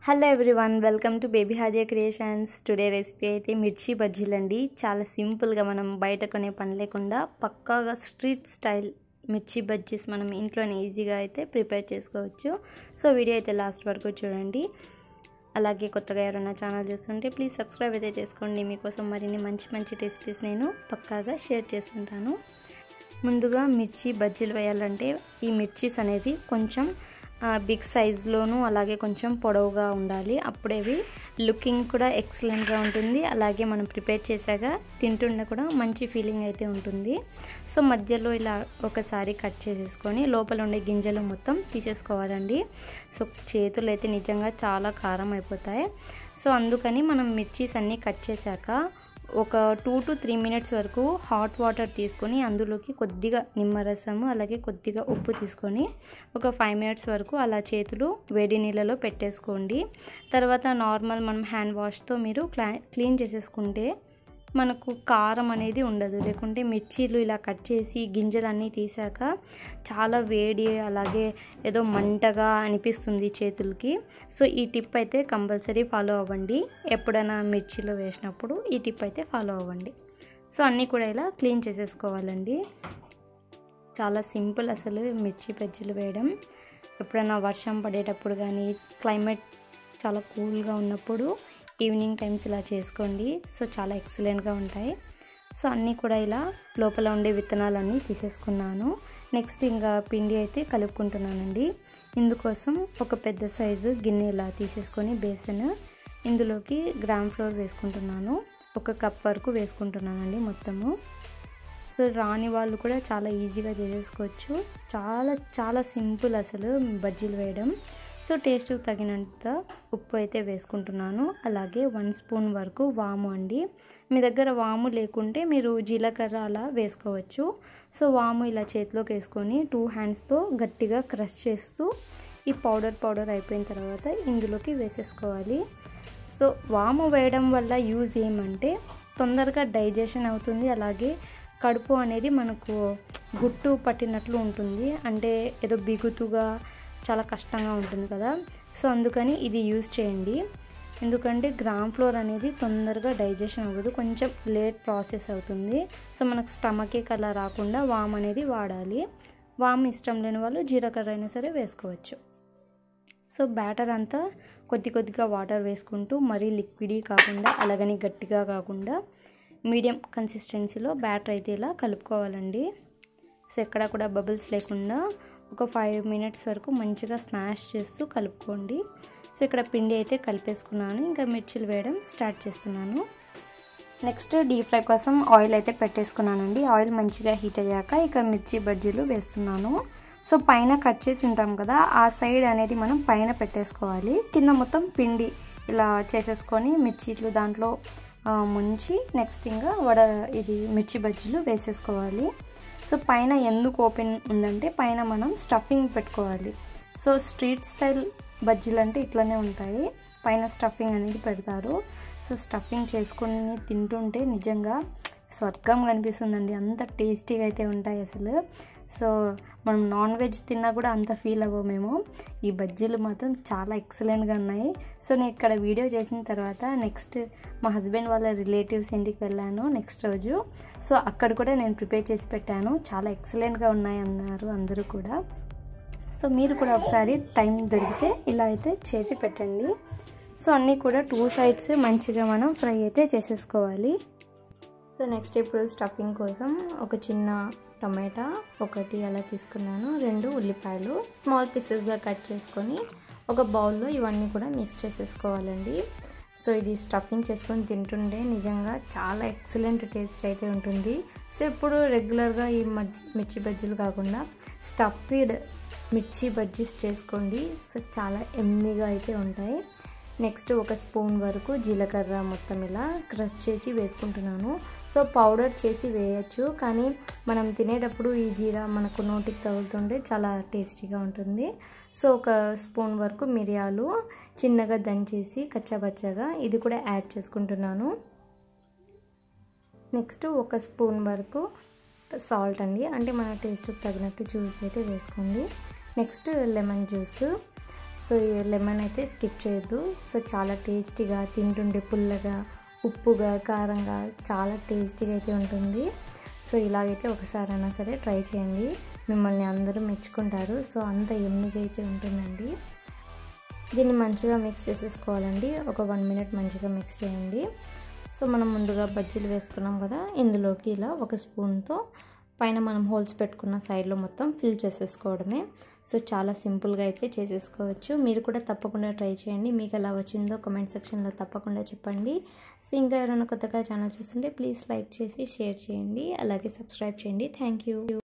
hello everyone welcome to baby Hadiya creations today recipe అయితే మిర్చి బజ్జీలు అండి చాలా సింపుల్గా మనం బయట కొనే పని లేకుండా పక్కాగా స్ట్రీట్ స్టైల్ మిర్చి బజ్జీస్ మనం ఇంట్లోనే ఈజీగా అయితే ప్రిపేర్ చేసుకోవచ్చు సో వీడియో అయితే లాస్ట్ వరకు చూడండి అలాగే కొత్తగా ఎవరైనా ఛానల్ చూస్తుంటే ప్లీజ్ సబ్స్క్రైబ్ అయితే చేసుకోండి మీకోసం మరిన్ని మంచి మంచి రెసిపీస్ నేను పక్కాగా షేర్ చేస్తుంటాను ముందుగా మిర్చి బజ్జీలు వేయాలంటే ఈ మిర్చీస్ అనేది కొంచెం బిగ్ సైజులోను అలాగే కొంచెం పొడవుగా ఉండాలి అప్పుడేవి లుకింగ్ కూడా ఎక్సలెంట్గా ఉంటుంది అలాగే మనం ప్రిపేర్ చేశాక తింటుండే కూడా మంచి ఫీలింగ్ అయితే ఉంటుంది సో మధ్యలో ఇలా ఒకసారి కట్ చేసేసుకొని లోపల ఉండే గింజలు మొత్తం తీసేసుకోవాలండి సో చేతులు అయితే నిజంగా చాలా కారం అయిపోతాయి సో అందుకని మనం మిర్చీస్ అన్నీ కట్ చేశాక ఒక టూ టు త్రీ మినిట్స్ వరకు హాట్ వాటర్ తీసుకొని అందులోకి కొద్దిగా నిమ్మరసము అలాగే కొద్దిగా ఉప్పు తీసుకొని ఒక ఫైవ్ మినిట్స్ వరకు అలా చేతులు వేడి నీళ్ళలో పెట్టేసుకోండి తర్వాత నార్మల్ మనం హ్యాండ్ వాష్తో మీరు క్లా క్లీన్ చేసేసుకుంటే మనకు కారం అనేది ఉండదు లేకుంటే మిర్చీలు ఇలా కట్ చేసి గింజలన్నీ తీసాక చాలా వేడి అలాగే ఏదో మంటగా అనిపిస్తుంది చేతులకి సో ఈ టిప్ అయితే కంపల్సరీ ఫాలో అవ్వండి ఎప్పుడైనా మిర్చిలో వేసినప్పుడు ఈ టిప్ అయితే ఫాలో అవ్వండి సో అన్నీ కూడా ఇలా క్లీన్ చేసేసుకోవాలండి చాలా సింపుల్ అసలు మిర్చి బజ్జీలు వేయడం ఎప్పుడైనా వర్షం పడేటప్పుడు కానీ క్లైమేట్ చాలా కూల్గా ఉన్నప్పుడు ఈవినింగ్ టైమ్స్ ఇలా చేసుకోండి సో చాలా ఎక్సలెంట్గా ఉంటాయి సో అన్నీ కూడా ఇలా లోపల ఉండే విత్తనాలన్నీ తీసేసుకున్నాను నెక్స్ట్ ఇంకా పిండి అయితే కలుపుకుంటున్నానండి ఇందుకోసం ఒక పెద్ద సైజు గిన్నె ఇలా తీసేసుకొని బేసన్ ఇందులోకి గ్రామ్ ఫ్లోర్ వేసుకుంటున్నాను ఒక కప్ వరకు వేసుకుంటున్నానండి మొత్తము సో రాని వాళ్ళు కూడా చాలా ఈజీగా చేసేసుకోవచ్చు చాలా చాలా సింపుల్ అసలు బజ్జీలు వేయడం సో టేస్ట్ తగినంత ఉప్పు అయితే వేసుకుంటున్నాను అలాగే వన్ స్పూన్ వరకు వాము అండి మీ దగ్గర వాము లేకుంటే మీరు జీలకర్ర అలా వేసుకోవచ్చు సో వాము ఇలా చేతిలోకి వేసుకొని టూ హ్యాండ్స్తో గట్టిగా క్రష్ చేస్తూ ఈ పౌడర్ పౌడర్ అయిపోయిన తర్వాత ఇందులోకి వేసేసుకోవాలి సో వాము వేయడం వల్ల యూజ్ ఏమంటే తొందరగా డైజెషన్ అవుతుంది అలాగే కడుపు అనేది మనకు గుట్టు పట్టినట్లు ఉంటుంది అంటే ఏదో బిగుతుగా చాలా కష్టంగా ఉంటుంది కదా సో అందుకని ఇది యూజ్ చేయండి ఎందుకంటే గ్రామ్ ఫ్లోర్ అనేది తొందరగా డైజెషన్ అవ్వదు కొంచెం లేట్ ప్రాసెస్ అవుతుంది సో మనకు స్టమకే అలా రాకుండా వామ్ అనేది వాడాలి వామ్ ఇష్టం లేని వాళ్ళు జీలకర్ర అయినా సరే వేసుకోవచ్చు సో బ్యాటర్ అంతా కొద్ది కొద్దిగా వాటర్ వేసుకుంటూ మరీ లిక్విడీ కాకుండా అలాగని గట్టిగా కాకుండా మీడియం కన్సిస్టెన్సీలో బ్యాటర్ అయితే ఇలా కలుపుకోవాలండి సో ఎక్కడ కూడా బబుల్స్ లేకుండా ఒక ఫైవ్ మినిట్స్ వరకు మంచిగా స్మాష్ చేస్తూ కలుపుకోండి సో ఇక్కడ పిండి అయితే కలిపేసుకున్నాను ఇంకా మిర్చిలు వేయడం స్టార్ట్ చేస్తున్నాను నెక్స్ట్ డీప్ ఫ్రై కోసం ఆయిల్ అయితే పెట్టేసుకున్నానండి ఆయిల్ మంచిగా హీట్ అయ్యాక ఇక మిర్చి బజ్జీలు వేస్తున్నాను సో పైన కట్ చేసి ఉంటాం కదా ఆ సైడ్ అనేది మనం పైన పెట్టేసుకోవాలి కింద మొత్తం పిండి ఇలా చేసేసుకొని మిర్చీలు దాంట్లో ముంచి నెక్స్ట్ ఇంకా వడ ఇది మిర్చి బజ్జీలు వేసేసుకోవాలి సో పైన ఎందుకు ఓపెన్ ఉందంటే పైన మనం స్టఫింగ్ పెట్టుకోవాలి సో స్ట్రీట్ స్టైల్ బజ్జీలు అంటే ఇట్లనే ఉంటాయి పైన స్టఫింగ్ అనేది పెడతారు సో స్టఫింగ్ చేసుకుని తింటుంటే నిజంగా స్వర్గం కనిపిస్తుందండి అంత టేస్టీగా అయితే ఉంటాయి అసలు సో మనం నాన్ వెజ్ తిన్నా కూడా అంత ఫీల్ అవ్వమేమో ఈ బజ్జీలు మాత్రం చాలా ఎక్సలెంట్గా ఉన్నాయి సో నేను ఇక్కడ వీడియో చేసిన తర్వాత నెక్స్ట్ మా హస్బెండ్ వాళ్ళ రిలేటివ్స్ ఇంటికి వెళ్ళాను నెక్స్ట్ రోజు సో అక్కడ కూడా నేను ప్రిపేర్ చేసి పెట్టాను చాలా ఎక్సలెంట్గా ఉన్నాయి అన్నారు అందరూ కూడా సో మీరు కూడా ఒకసారి టైం దొరికితే ఇలా అయితే చేసి పెట్టండి సో అన్నీ కూడా టూ సైడ్స్ మంచిగా మనం ఫ్రై అయితే చేసేసుకోవాలి సో నెక్స్ట్ ఇప్పుడు స్టఫింగ్ కోసం ఒక చిన్న టమాటా ఒకటి అలా తీసుకున్నాను రెండు ఉల్లిపాయలు స్మాల్ పీసెస్గా కట్ చేసుకొని ఒక బౌల్లో ఇవన్నీ కూడా మిక్స్ చేసేసుకోవాలండి సో ఇది స్టఫింగ్ చేసుకొని తింటుంటే నిజంగా చాలా ఎక్సలెంట్ టేస్ట్ అయితే ఉంటుంది సో ఇప్పుడు రెగ్యులర్గా ఈ మజ్జి మిర్చి బజ్జీలు కాకుండా స్టఫ్డ్ మిర్చి బజ్జీస్ చేసుకోండి సో చాలా ఎమ్మిగా అయితే ఉంటాయి నెక్స్ట్ ఒక స్పూన్ వరకు జీలకర్ర మొత్తం ఇలా క్రష్ చేసి వేసుకుంటున్నాను సో పౌడర్ చేసి వేయచ్చు కానీ మనం తినేటప్పుడు ఈ జీరా మనకు నోటికి తగులుతుంటే చాలా టేస్టీగా ఉంటుంది సో ఒక స్పూన్ వరకు మిరియాలు చిన్నగా దంచేసి కచ్చాబచ్చాగా ఇది కూడా యాడ్ చేసుకుంటున్నాను నెక్స్ట్ ఒక స్పూన్ వరకు సాల్ట్ అండి అంటే మన టేస్ట్కి తగినట్టు జ్యూస్ అయితే వేసుకోండి నెక్స్ట్ లెమన్ జ్యూస్ సో ఈ లెమన్ అయితే స్కిప్ చేయొద్దు సో చాలా టేస్టీగా తింటుండే పుల్లగా ఉప్పుగా కారంగా చాలా టేస్టీగా అయితే ఉంటుంది సో ఇలాగైతే ఒకసారైనా సరే ట్రై చేయండి మిమ్మల్ని అందరూ మెచ్చుకుంటారు సో అంత ఎమ్మిగా అయితే ఉంటుందండి దీన్ని మంచిగా మిక్స్ చేసేసుకోవాలండి ఒక వన్ మినిట్ మంచిగా మిక్స్ చేయండి సో మనం ముందుగా బజ్జీలు వేసుకున్నాం కదా ఇందులోకి ఇలా ఒక స్పూన్తో పైన మనం హోల్స్ పెట్టుకున్న సైడ్లో మొత్తం ఫిల్ చేసేసుకోవడమే సో చాలా సింపుల్గా అయితే చేసేసుకోవచ్చు మీరు కూడా తప్పకుండా ట్రై చేయండి మీకు ఎలా వచ్చిందో కామెంట్ సెక్షన్లో తప్పకుండా చెప్పండి సో ఇంకా ఎవరైనా కొత్తగా ఛానల్ చూస్తుంటే ప్లీజ్ లైక్ చేసి షేర్ చేయండి అలాగే సబ్స్క్రైబ్ చేయండి థ్యాంక్ యూ